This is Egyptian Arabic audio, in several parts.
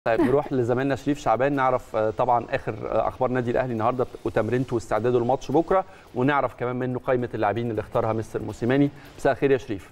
طيب نروح لزميلنا شريف شعبان نعرف آه، طبعا اخر آه، اخبار النادي الاهلي النهارده وتمرينته واستعداده لماتش بكره ونعرف كمان منه قائمه اللاعبين اللي اختارها مستر موسيماني مساء الخير يا شريف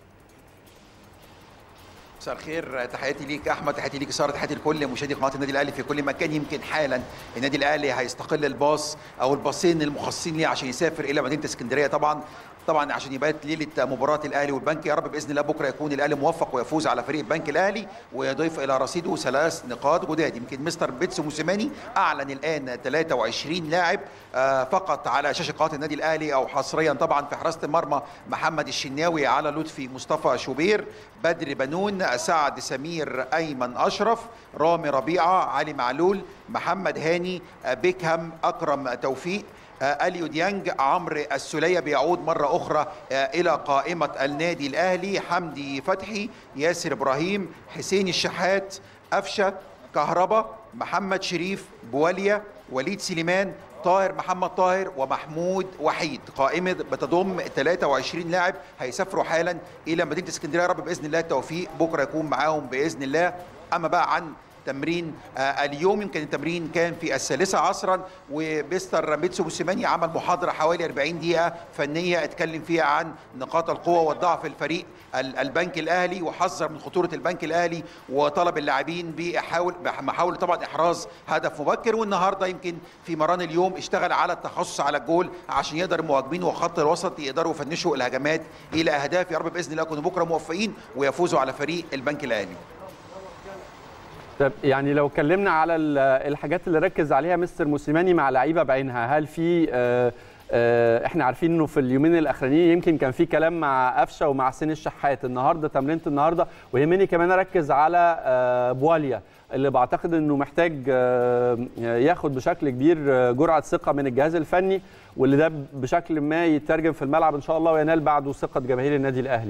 مساء الخير تحياتي ليك احمد تحياتي ليك ساره تحياتي لكل مشاهدي قناه النادي الاهلي في كل مكان يمكن حالا النادي الاهلي هيستقل الباص او الباصين المخصصين ليه عشان يسافر الى مدينه اسكندريه طبعا طبعا عشان يبات ليله مباراه الاهلي والبنك يا رب باذن الله بكره يكون الاهلي موفق ويفوز على فريق البنك الاهلي ويضيف الى رصيده ثلاث نقاط جداد يمكن مستر بيتسو موسيماني اعلن الان 23 لاعب آه، فقط على شاشه قناه النادي الاهلي او حصريا طبعا في حراسه المرمى محمد الشناوي على لطفي مصطفى شوبير بدر بنون سعد سمير ايمن اشرف رامي ربيعه علي معلول محمد هاني آه، بيكهام اكرم توفيق آه، اليو ديانج عمرو السوليه بيعود مره اخرى آه، الى قائمه النادي الاهلي حمدي فتحي ياسر ابراهيم حسين الشحات افشه كهربا محمد شريف بواليا وليد سليمان طاهر محمد طاهر ومحمود وحيد قائمة بتضم 23 لاعب هيسافروا حالا إلى مدينة اسكندرية يا رب بإذن الله التوفيق بكرة يكون معاهم بإذن الله أما بقى عن تمرين آه، اليوم يمكن التمرين كان في الثالثة عصرا ومستر ميتسو موسيماني عمل محاضرة حوالي 40 دقيقة فنية اتكلم فيها عن نقاط القوة والضعف الفريق ال- البنك الأهلي وحذر من خطورة البنك الأهلي وطلب اللاعبين بحاول محاولة طبعا إحراز هدف مبكر والنهاردة يمكن في مران اليوم اشتغل على التخصص على الجول عشان يقدر المهاجمين وخط الوسط يقدروا يفنشوا الهجمات إلى أهداف يا رب بإذن الله يكونوا بكرة موفقين ويفوزوا على فريق البنك الأهلي طب يعني لو اتكلمنا على ال- الحاجات اللي ركز عليها مستر موسيماني مع لعيبه بعينها هل في آه، آه، احنا عارفين انه في اليومين الاخرانيين يمكن كان في كلام مع قفشه ومع حسين الشحات النهارده تمرينه النهارده ويهمني كمان اركز على آه، بواليا اللي بعتقد انه محتاج آه، ياخد بشكل كبير آه، جرعه ثقه من الجهاز الفني واللي ده بشكل ما يترجم في الملعب ان شاء الله وينال بعده ثقه جماهير النادي الاهلي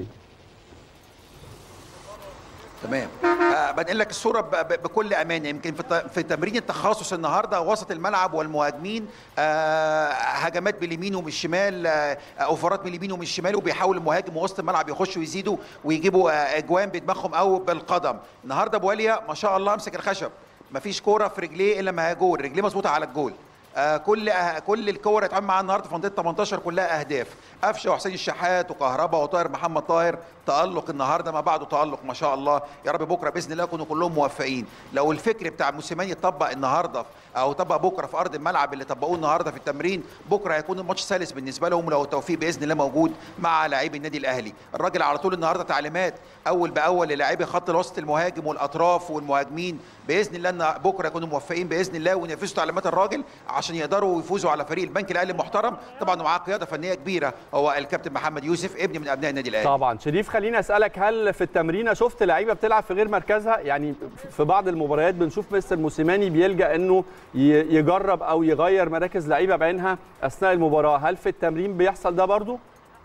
تمام آه بنقل لك الصوره ب- ب- بكل امانه يمكن في الت- في تمرين التخصص النهارده وسط الملعب والمهاجمين آه هجمات باليمين ومن الشمال آه اوفرات من اليمين ومن الشمال وبيحاول المهاجم وسط الملعب يخشوا يزيدوا ويجيبوا آه اجوان بدماغهم او بالقدم النهارده بواليا ما شاء الله امسك الخشب مفيش كوره في رجليه الا ما هي جول رجليه مظبوطه على الجول آه، كل آه، كل الكور اللي اتعمل معاها النهارده في منطقه 18 كلها اهداف قفشه وحسين الشحات وكهربا وطاهر محمد طاهر تالق النهارده ما بعده تالق ما شاء الله يا رب بكره باذن الله يكونوا كلهم موفقين لو الفكر بتاع موسيماني اتطبق النهارده او طبق بكره في ارض الملعب اللي طبقوه النهارده في التمرين بكره هيكون الماتش سلس بالنسبه لهم لو التوفيق باذن الله موجود مع لاعبي النادي الاهلي الراجل على طول النهارده تعليمات اول باول للاعبي خط الوسط المهاجم والاطراف والمهاجمين باذن الله ان بكره يكونوا موفقين باذن الله وينفذوا تعليمات الراجل عشان يقدروا يفوزوا على فريق البنك الاهلي المحترم طبعا ومعاه قياده فنيه كبيره هو الكابتن محمد يوسف ابن من ابناء النادي الاهلي طبعا شريف خليني اسالك هل في التمرينه شفت لعيبه بتلعب في غير مركزها يعني في بعض المباريات بنشوف مستر موسيماني بيلجا انه ي- يجرب او يغير مراكز لعيبه بعينها اثناء المباراه هل في التمرين بيحصل ده برضو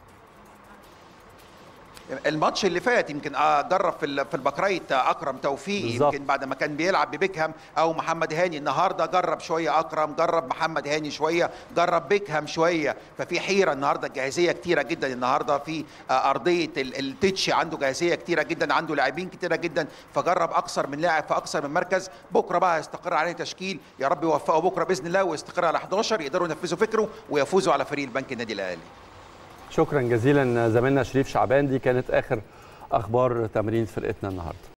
الماتش اللي فات يمكن آه، جرب في ال- في البكرايت آه، اكرم توفيق بالظبط. يمكن بعد ما كان بيلعب ببيكهام او محمد هاني النهارده جرب شويه اكرم جرب محمد هاني شويه جرب بيكهام شويه ففي حيره النهارده الجاهزيه كتيره جدا النهارده في آه، ارضيه ال- التتش عنده جاهزيه كتيره جدا عنده لاعبين كتيره جدا فجرب اكثر من لاعب في اكثر من مركز بكره بقى هيستقر عليه تشكيل يا رب يوفقه بكره باذن الله ويستقر على 11 يقدروا ينفذوا فكره ويفوزوا على فريق البنك النادي الاهلي شكرا جزيلا زميلنا شريف شعبان دي كانت اخر اخبار تمرين فرقتنا النهارده